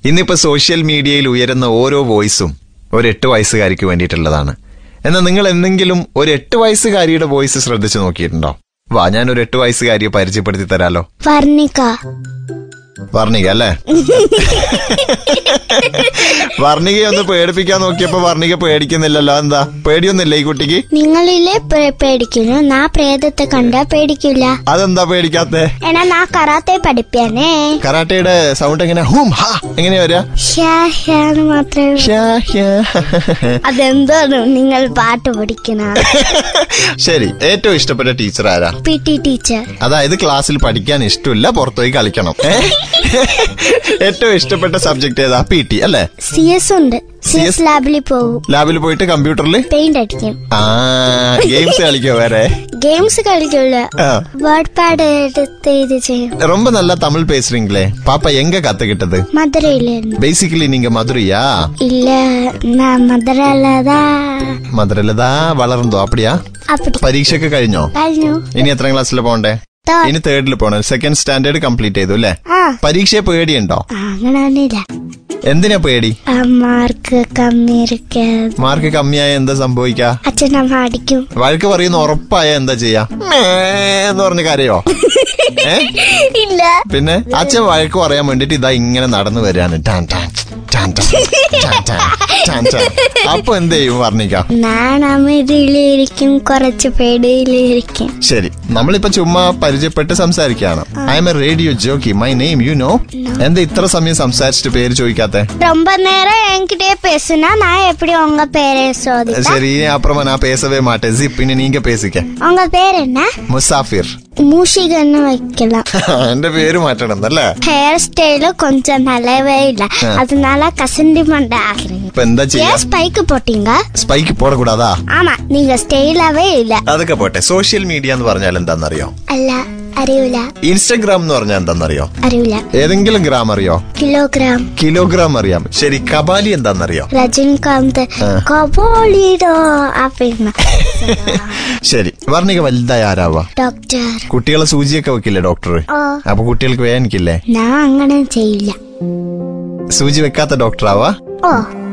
ഇന്നിപ്പോ സോഷ്യൽ മീഡിയയിൽ ഉയരുന്ന ഓരോ വോയിസും ഒരു എട്ട് വയസ്സുകാരിക്ക് വേണ്ടിയിട്ടുള്ളതാണ് എന്നാൽ നിങ്ങൾ എന്തെങ്കിലും ഒരു എട്ട് വയസ്സുകാരിയുടെ വോയിസ് ശ്രദ്ധിച്ചു നോക്കിയിട്ടുണ്ടോ വാ ഞാൻ ഒരു എട്ട് വയസ്സുകാരിയെ പരിചയപ്പെടുത്തി തരാലോ വർണ്ണിക വർണിക അല്ലേ വർണികയെ ഒന്ന് പേടിപ്പിക്കാൻ നോക്കിയപ്പോ വർണിക പേടിക്കുന്നില്ലല്ലോ എന്താ പേടിയൊന്നുമില്ല ഈ കുട്ടിക്ക് നിങ്ങളിലെ പേ- പേടിക്കുന്നു നാ പ്രേതത്തെ കണ്ടാ പേടിക്കില്ല അതെന്താ പേടിക്കാത്തെ എന്നാ നാ കറാത്തെ പഠിപ്പാനേ കരാട്ടയുടെ സൗണ്ട് എങ്ങനെ ഹൂം ഹാ എങ്ങനെയാ വരിക ഷ്യാ ഷ്യാന്ന് മാത്രമേ ഉള്ളൂ. ഷ്യാ, ഷ്യാ. അതെന്തോന്നു നിങ്ങൾ പാട്ട് പഠിക്കണ ശരി ഏറ്റവും ഇഷ്ടപ്പെട്ട ടീച്ചർ ആരാ പി ടി ടീച്ചർ അതായത് ക്ലാസ്സിൽ പഠിക്കാൻ ഇഷ്ടമില്ല പുറത്തുപോയി കളിക്കണം ഏ? ഏറ്റവും ഇഷ്ടപ്പെട്ട സബ്ജക്ട് ഏതാ പി ടി അല്ലേ സി എസ് ഉണ്ട് സി എസ് ലാബിൽ പോകും ലാബിൽ പോയിട്ട് കമ്പ്യൂട്ടറിൽ പെയിന്റ് അടിക്കും ആ ഗെയിംസ് കളിക്കോ വേറെ ഗെയിംസ് കളിക്കില്ല ആ. വേർഡ് പാഡ് എടുത്ത് ഇത് ചെയ്യും ரொம்ப நல்லா தமிழ் பேசுறீங்களே பாப்பா எங்க கத்துக்கிட்டது മധുരയിലായിരുന്നു பேசிக்கலி நீங்க மதுரையா ഇല്ല നാ മധുരല്ലതാ മധുരയില് ദാ വളർന്നോ അപ്പടിയാ അപ്പടി പരീക്ഷയൊക്കെ കഴിഞ്ഞോ കഴിഞ്ഞു ഇനി എത്രാം ക്ലാസ്സിൽ പോണ്ടേ Third. ഇനി തേർഡിൽ പോണം സെക്കൻഡ് സ്റ്റാൻഡേർഡ് കംപ്ലീറ്റ് ചെയ്തു അല്ലേ ആ പരീക്ഷയെ പേടിയുണ്ടോ അങ്ങനെയൊന്നുമില്ല എന്തിനാ പേടി ആ മാർക്ക് കമ്മി ഇരിക്കാതെ മാർക്ക് കമ്മിയായ എന്താ സംഭവിക്കാ അച്ഛനമ്മ അടിക്കും വഴക്ക് പറയുന്ന ഉറപ്പായ എന്താ ചെയ്യാ മേ എന്ന് പറഞ്ഞ കരയോ ഏ ഇല്ല പിന്നെ അച്ഛൻ വഴക്ക് പറയാൻ വേണ്ടിട്ട് ഇതാ ഇങ്ങനെ നടന്നു വരാണ് ടാൻ ടാൻ ടാൻ ടാൻ ടാൻ ടാൻ ടാൻ ടാൻ. അപ്പൊ എന്ത് ചെയ്യും വർണ്ണിക്കാം ഞാൻ അമിതിയിലിരിക്കും കുറച്ച് പേടിയിലിരിക്കും ശരി നമ്മളിപ്പോ ചുമ്മാ പരിചയപ്പെട്ട് സംസാരിക്കുകയാണ് I am a radio jockey my name you know എന്താ ഇത്ര സമയം സംസാരിച്ചിട്ട് പേര് ചോദിക്കാത്തെ ரொம்ப நேரம் என்கிட்டயே பேசுனா நான் எப்படி உங்க பேரை சோதிப்பேன் சரி அப்புறமா நான் பேசவே மாட்டேன் ஜிப் இனி நீங்க பேசிக்க உங்க பேர் என்ன മുസാഫിർ மூஷிகன்னு வைக்கலாம் എന്റെ പേര് മാറ്റണം അല്ലേ ஹேர் ஸ்டைலும் கொஞ்சம் நல்லாவே இல்ல அதனால கசண்டி மண்டை ஆகுறீங்க ഇപ്പൊ എന്താ ചെയ്യാ ஏன் ஸ்பைக்கு போட்டீங்க സ്പൈക്ക് പോടകൂടാതാ ஆமா நீங்க ஸ்டைலாவே இல்ல അതൊക്കെ പോട്ടെ സോഷ്യൽ മീഡിയ എന്ന് പറഞ്ഞാൽ എന്താണെന്നറിയോ அல்ல அறிவுல ഇൻസ്റ്റഗ്രാം എന്ന് പറഞ്ഞാൽ എന്താണെന്നറിയോ அறிவுல ഏതെങ്കിലും ഗ്രാം അറിയോ கிலோகிராம் കിലോഗ്രാം അറിയാം ശരി കബാലി എന്താണെന്നറിയോ ரஜினிகாந்த் கபோலிடோ அப்படின்னா ശരി വർണ്ണിക വലുതായ ആരാവാ ഡോക്ടർ കുട്ടികളെ സൂചിയൊക്കെ വെക്കില്ലേ ഡോക്ടർ ഓ അപ്പൊ കുട്ടികൾക്ക് വേദനിക്കില്ലേ ഞാൻ അങ്ങനെ ചെയ്യില്ല സൂചി വെക്കാത്ത ഡോക്ടറാവാ ഓ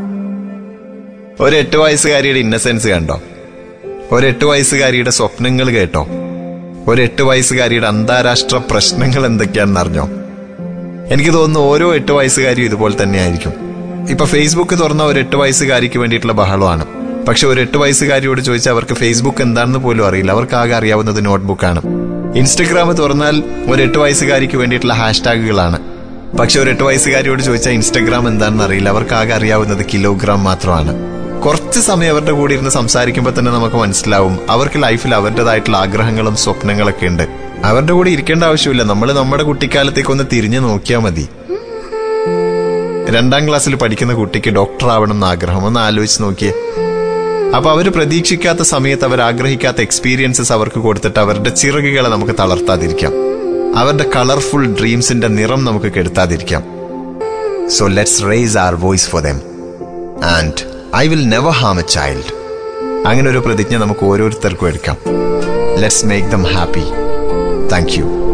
ഒരു എട്ട് വയസ്സുകാരിയുടെ ഇന്നസെൻസ് കണ്ടോ ഒരു എട്ട് വയസ്സുകാരിയുടെ സ്വപ്നങ്ങൾ കേട്ടോ ഒരു എട്ട് വയസ്സുകാരിയുടെ അന്താരാഷ്ട്ര പ്രശ്നങ്ങൾ എന്തൊക്കെയാണെന്ന് അറിഞ്ഞോ എനിക്ക് തോന്നുന്നു ഓരോ എട്ട് വയസ്സുകാരിയും ഇതുപോലെ തന്നെയായിരിക്കും ഇപ്പൊ ഫേസ്ബുക്ക് തുറന്ന ഒരു എട്ട് വയസ്സുകാരിക്ക് വേണ്ടിയിട്ടുള്ള ബഹളമാണ് പക്ഷെ ഒരു എട്ട് വയസ്സുകാരിയോട് ചോദിച്ചാൽ അവർക്ക് ഫേസ്ബുക്ക് എന്താണെന്ന് പോലും അറിയില്ല അവർക്ക് ആകെ അറിയാവുന്നത് നോട്ട്ബുക്കാണ് ഇൻസ്റ്റഗ്രാം തുറന്നാൽ ഒരു എട്ട് വയസ്സുകാരിക്ക് വേണ്ടിയിട്ടുള്ള ഹാഷ്ടാഗുകളാണ് പക്ഷെ ഒരു എട്ട് വയസ്സുകാരിയോട് ചോദിച്ചാൽ ഇൻസ്റ്റഗ്രാം എന്താണെന്ന് അറിയില്ല അവർക്ക് ആകെ അറിയാവുന്നത് കിലോഗ്രാം മാത്രമാണ് കുറച്ച് സമയം അവരുടെ കൂടെ ഇരുന്ന് സംസാരിക്കുമ്പോൾ തന്നെ നമുക്ക് മനസ്സിലാവും അവർക്ക് ലൈഫിൽ അവരുടേതായിട്ടുള്ള ആഗ്രഹങ്ങളും സ്വപ്നങ്ങളൊക്കെ ഉണ്ട് അവരുടെ കൂടെ ഇരിക്കേണ്ട ആവശ്യമില്ല നമ്മൾ നമ്മുടെ കുട്ടിക്കാലത്തേക്ക് ഒന്ന് തിരിഞ്ഞു നോക്കിയാൽ മതി രണ്ടാം ക്ലാസ്സിൽ പഠിക്കുന്ന കുട്ടിക്ക് ഡോക്ടർ ആവണം എന്ന് ആഗ്രഹം ഒന്ന് ആലോചിച്ച് നോക്കിയേ അപ്പൊ അവർ പ്രതീക്ഷിക്കാത്ത സമയത്ത് അവർ ആഗ്രഹിക്കാത്ത എക്സ്പീരിയൻസസ് അവർക്ക് കൊടുത്തിട്ട് അവരുടെ ചിറകുകളെ നമുക്ക് തളർത്താതിരിക്കാം അവരുടെ കളർഫുൾ ഡ്രീംസിന്റെ നിറം നമുക്ക് കെടുത്താതിരിക്കാം so let's raise our voice for them and I will never harm a child അങ്ങനെ ഒരു പ്രതിജ്ഞ നമുക്ക് ഓരോരുത്തർക്കും എടുക്കാം let's make them happy thank U